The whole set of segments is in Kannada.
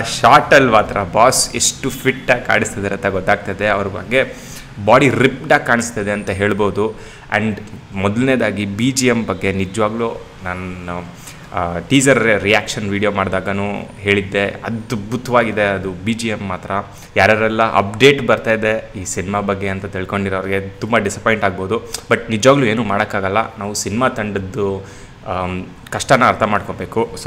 ಶಾರ್ಟಲ್ಲಿ ಮಾತ್ರ ಬಾಸ್ ಎಷ್ಟು ಫಿಟ್ಟಾಗಿ ಕಾಣಿಸ್ತಿದ್ದಾರೆ ಅಂತ ಗೊತ್ತಾಗ್ತದೆ ಅವ್ರ ಬಗ್ಗೆ ಬಾಡಿ ರಿಪ್ಡಾಗಿ ಕಾಣಿಸ್ತಿದೆ ಅಂತ ಹೇಳ್ಬೋದು ಆ್ಯಂಡ್ ಮೊದಲನೇದಾಗಿ ಬಿ ಜಿ ಎಮ್ ಬಗ್ಗೆ ನಿಜವಾಗ್ಲೂ ನಾನು ಟೀಸರ್ ರಿಯಾಕ್ಷನ್ ವಿಡಿಯೋ ಮಾಡಿದಾಗನೂ ಹೇಳಿದ್ದೆ ಅದ್ಭುತವಾಗಿದೆ ಅದು ಬಿ ಜಿ ಎಮ್ ಮಾತ್ರ ಯಾರ್ಯಾರೆಲ್ಲ ಅಪ್ಡೇಟ್ ಬರ್ತಾ ಇದೆ ಈ ಸಿನಿಮಾ ಬಗ್ಗೆ ಅಂತ ತಿಳ್ಕೊಂಡಿರೋರಿಗೆ ತುಂಬ ಡಿಸಪಾಯಿಂಟ್ ಆಗ್ಬೋದು ಬಟ್ ನಿಜವಾಗ್ಲೂ ಏನೂ ಮಾಡೋಕ್ಕಾಗಲ್ಲ ನಾವು ಸಿನಿಮಾ ತಂಡದ್ದು ಆಮ್, ಕಷ್ಟನ ಅರ್ಥ ಮಾಡ್ಕೋಬೇಕು ಸೊ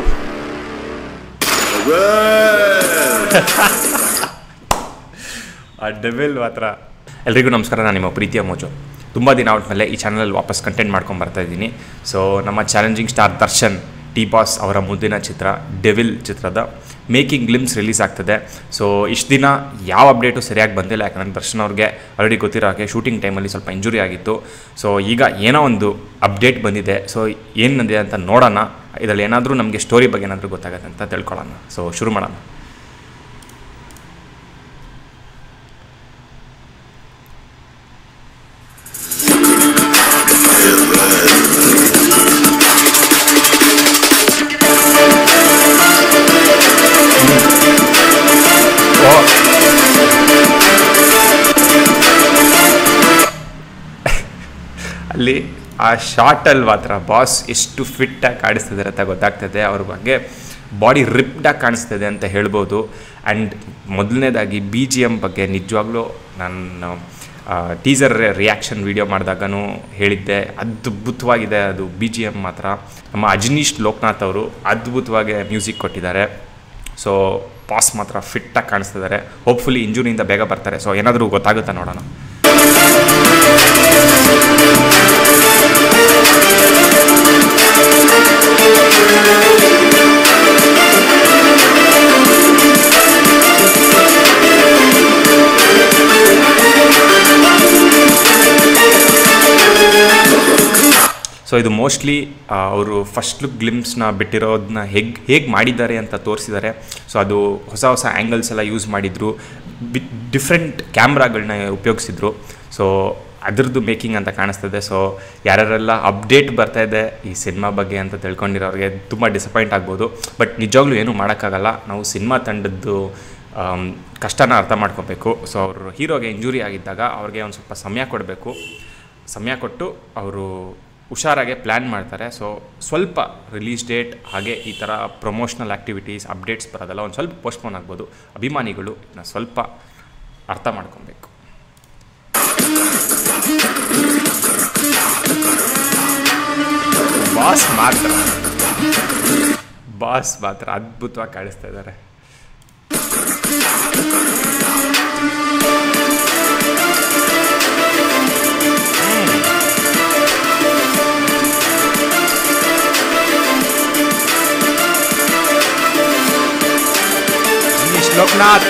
ಆ ಡೆವಿಲ್ ಮಾತ್ರ ಎಲ್ರಿಗೂ ನಮಸ್ಕಾರ ನಾನು ನಿಮ್ಮ ಪ್ರೀತಿಯ ಮೋಜು ತುಂಬ ದಿನ ಆದ್ಮೇಲೆ ಈ ಚಾನಲಲ್ಲಿ ವಾಪಸ್ ಕಂಟೆಂಟ್ ಮಾಡ್ಕೊಂಡು ಬರ್ತಾ ಇದ್ದೀನಿ ಸೊ ನಮ್ಮ challenging star Darshan D boss ಅವರ ಮುಂದಿನ ಚಿತ್ರ ಡೆವಿಲ್ ಚಿತ್ರದ ಮೇಕಿಂಗ್ ಗ್ಲಿಮ್ಸ್ ರಿಲೀಸ್ ಆಗ್ತದೆ ಸೊ ಇಷ್ಟು ದಿನ ಯಾವ ಅಪ್ಡೇಟು ಸರಿಯಾಗಿ ಬಂದಿಲ್ಲ ಯಾಕಂದರೆ ದರ್ಶನ್ ಅವ್ರಿಗೆ ಆಲ್ರೆಡಿ ಗೊತ್ತಿರೋ ಹಾಗೆ ಶೂಟಿಂಗ್ ಟೈಮಲ್ಲಿ ಸ್ವಲ್ಪ ಇಂಜುರಿ ಆಗಿತ್ತು ಸೊ ಈಗ ಏನೋ ಒಂದು ಅಪ್ಡೇಟ್ ಬಂದಿದೆ ಸೊ ಏನಿದೆ ಅಂತ ನೋಡೋಣ ಇದರಲ್ಲಿ ಏನಾದರೂ ನಮಗೆ ಸ್ಟೋರಿ ಬಗ್ಗೆ ಏನಾದರೂ ಗೊತ್ತಾಗುತ್ತೆ ಅಂತ ತಿಳ್ಕೊಳ್ಳೋಣ ಸೊ ಶುರು ಮಾಡೋಣ ಅಲ್ಲಿ ಆ ಶಾರ್ಟಲ್ಲಿ ಮಾತ್ರ ಬಾಸ್ ಎಷ್ಟು ಫಿಟ್ಟಾಗಿ ಕಾಣಿಸ್ತಿದ್ದಾರೆ ಅಂತ ಗೊತ್ತಾಗ್ತದೆ ಅವ್ರ ಬಗ್ಗೆ ಬಾಡಿ ರಿಪ್ಡಾಗಿ ಕಾಣಿಸ್ತಿದೆ ಅಂತ ಹೇಳ್ಬೋದು ಆ್ಯಂಡ್ ಮೊದಲನೇದಾಗಿ ಬಿ ಜಿ ಎಮ್ ಬಗ್ಗೆ ನಿಜವಾಗ್ಲೂ ನಾನು ಟೀಸರ್ ರಿಯಾಕ್ಷನ್ ವಿಡಿಯೋ ಮಾಡಿದಾಗನೂ ಹೇಳಿದ್ದೆ ಅದ್ಭುತವಾಗಿದೆ ಅದು ಬಿ ಜಿ ಎಮ್ ಮಾತ್ರ ನಮ್ಮ ಅಜನೀಶ್ ಲೋಕನಾಥ್ ಅವರು ಅದ್ಭುತವಾಗಿ ಮ್ಯೂಸಿಕ್ ಕೊಟ್ಟಿದ್ದಾರೆ ಸೊ ಬಾಸ್ ಮಾತ್ರ ಫಿಟ್ಟಾಗಿ ಕಾಣಿಸ್ತಿದ್ದಾರೆ ಹೋಪ್ಫುಲಿ ಇಂಜುರಿಯಿಂದ ಬೇಗ ಬರ್ತಾರೆ ಸೊ ಏನಾದರೂ ಗೊತ್ತಾಗುತ್ತಾ ನೋಡೋಣ ಸೊ ಇದು ಮೋಸ್ಟ್ಲಿ ಅವರು ಫಸ್ಟ್ ಲುಕ್ ಗ್ಲಿಮ್ಸ್ನ ಬಿಟ್ಟಿರೋದನ್ನ ಹೇಗೆ ಹೇಗೆ ಮಾಡಿದ್ದಾರೆ ಅಂತ ತೋರಿಸಿದ್ದಾರೆ ಸೊ ಅದು ಹೊಸ ಹೊಸ ಆ್ಯಂಗಲ್ಸ್ ಎಲ್ಲ ಯೂಸ್ ಮಾಡಿದರು ಬಿ ಡಿಫ್ರೆಂಟ್ ಕ್ಯಾಮ್ರಾಗಳನ್ನ ಉಪಯೋಗಿಸಿದ್ರು ಸೊ ಅದ್ರದ್ದು ಮೇಕಿಂಗ್ ಅಂತ ಕಾಣಿಸ್ತದೆ ಸೊ ಯಾರ್ಯಾರೆಲ್ಲ ಅಪ್ಡೇಟ್ ಬರ್ತಾ ಇದೆ ಈ ಸಿನಿಮಾ ಬಗ್ಗೆ ಅಂತ ತಿಳ್ಕೊಂಡಿರೋರಿಗೆ ತುಂಬ ಡಿಸಪಾಯಿಂಟ್ ಆಗ್ಬೋದು ಬಟ್ ನಿಜವಾಗ್ಲೂ ಏನೂ ಮಾಡೋಕ್ಕಾಗಲ್ಲ ನಾವು ಸಿನಿಮಾ ತಂಡದ್ದು ಆಮ್, ಕಷ್ಟನ ಅರ್ಥ ಮಾಡ್ಕೋಬೇಕು ಸೊ ಅವರು ಹೀರೋಗೆ ಇಂಜುರಿ ಆಗಿದ್ದಾಗ ಅವ್ರಿಗೆ ಒಂದು ಸ್ವಲ್ಪ ಸಮಯ ಕೊಡಬೇಕು ಸಮಯ ಕೊಟ್ಟು ಅವರು ಹುಷಾರಾಗೆ ಪ್ಲ್ಯಾನ್ ಮಾಡ್ತಾರೆ ಸೊ ಸ್ವಲ್ಪ ರಿಲೀಸ್ ಡೇಟ್ ಹಾಗೆ ಈ ಥರ ಪ್ರಮೋಷ್ನಲ್ ಆ್ಯಕ್ಟಿವಿಟೀಸ್ ಅಪ್ಡೇಟ್ಸ್ ಬರೋದಲ್ಲ ಒಂದು ಸ್ವಲ್ಪ ಪೋಸ್ಟ್ಪೋನ್ ಆಗ್ಬೋದು ಅಭಿಮಾನಿಗಳು ಇದನ್ನ ಸ್ವಲ್ಪ ಅರ್ಥ ಮಾಡ್ಕೊಬೇಕು ಬಾಸ್ ಮಾತ್ರ ಬಾಸ್ ಮಾತ್ರ ಅದ್ಭುತವಾಗಿ ಕಾಣಿಸ್ತಾ ಇದ್ದಾರೆ Anish ಲೋಕನಾಥ್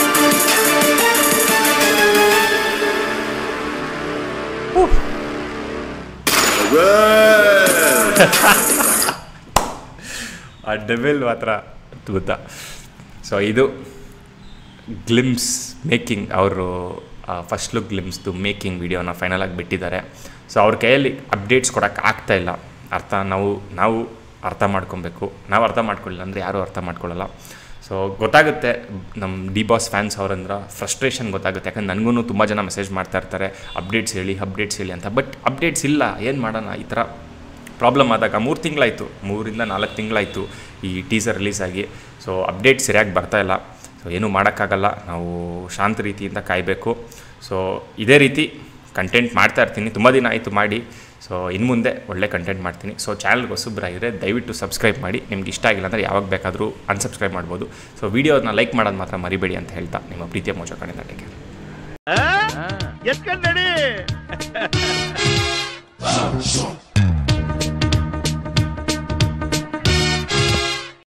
ಆ ಡೆವಿಲ್ ಮಾತ್ರ ಅದ್ಭುತ ಸೊ ಇದು ಗ್ಲಿಮ್ಸ್ ಮೇಕಿಂಗ್ ಅವರು ಫಸ್ಟ್ ಲುಕ್ ಗ್ಲಿಮ್ಸ್ದು ಮೇಕಿಂಗ್ ವಿಡಿಯೋನ ಫೈನಲ್ ಆಗಿ ಬಿಟ್ಟಿದ್ದಾರೆ ಸೊ ಅವ್ರ ಕೈಯಲ್ಲಿ ಅಪ್ಡೇಟ್ಸ್ ಕೊಡೋಕ್ಕೆ ಆಗ್ತಾ ಇಲ್ಲ ಅರ್ಥ ನಾವು ನಾವು ಅರ್ಥ ಮಾಡ್ಕೊಬೇಕು ನಾವು ಅರ್ಥ ಮಾಡ್ಕೊಳ್ಳಿಲ್ಲ ಅಂದರೆ ಯಾರೂ ಅರ್ಥ ಮಾಡ್ಕೊಳ್ಳಲ್ಲ ಸೊ ಗೊತ್ತಾಗುತ್ತೆ ನಮ್ಮ ಡಿ ಬಾಸ್ ಫ್ಯಾನ್ಸ್ ಅವ್ರಂದ್ರೆ ಫ್ರಸ್ಟ್ರೇಷನ್ ಗೊತ್ತಾಗುತ್ತೆ ಯಾಕಂದ್ರೆ ನನಗೂ ತುಂಬ ಜನ ಮೆಸೇಜ್ ಮಾಡ್ತಾ ಇರ್ತಾರೆ ಅಪ್ಡೇಟ್ಸ್ ಹೇಳಿ ಅಪ್ಡೇಟ್ಸ್ ಹೇಳಿ ಅಂತ ಬಟ್ ಅಪ್ಡೇಟ್ಸ್ ಇಲ್ಲ ಏನು ಮಾಡೋಣ ಈ ಥರ ಪ್ರಾಬ್ಲಮ್ ಆದಾಗ ಮೂರು ತಿಂಗಳಾಯಿತು ಮೂರಿಂದ ನಾಲ್ಕು ತಿಂಗಳಾಯಿತು ಈ ಟೀಸರ್ ರಿಲೀಸ್ ಆಗಿ ಸೊ ಅಪ್ಡೇಟ್ ಸರಿಯಾಗಿ ಬರ್ತಾ ಇಲ್ಲ ಸೊ ಏನೂ ಮಾಡೋಕ್ಕಾಗಲ್ಲ ನಾವು ಶಾಂತ ರೀತಿಯಿಂದ ಕಾಯಬೇಕು ಸೊ ಇದೇ ರೀತಿ ಕಂಟೆಂಟ್ ಮಾಡ್ತಾ ಇರ್ತೀನಿ ತುಂಬ ದಿನ ಆಯಿತು ಮಾಡಿ ಸೊ ಇನ್ನು ಮುಂದೆ ಒಳ್ಳೆ ಕಂಟೆಂಟ್ ಮಾಡ್ತೀನಿ ಸೊ ಚಾನಲ್ಗೆ ಹೊಸಬ್ರಾಗಿದ್ರೆ ದಯವಿಟ್ಟು ಸಬ್ಸ್ಕ್ರೈಬ್ ಮಾಡಿ ನಿಮ್ಗೆ ಇಷ್ಟ ಆಗಿಲ್ಲ ಅಂದರೆ ಯಾವಾಗ ಬೇಕಾದರೂ ಅನ್ಸಬ್ಸ್ಕ್ರೈಬ್ ಮಾಡ್ಬೋದು ಸೊ ವೀಡಿಯೋನ ಲೈಕ್ ಮಾಡೋದು ಮಾತ್ರ ಮರಿಬೇಡಿ ಅಂತ ಹೇಳ್ತಾ ನಿಮ್ಮ ಪ್ರೀತಿಯ ಮೋಜ ಕಡೆಯಿಂದ ಟೇಕ್ ಕೇರ್ ಎತ್ಕೊಂಡ್ ನಡಿ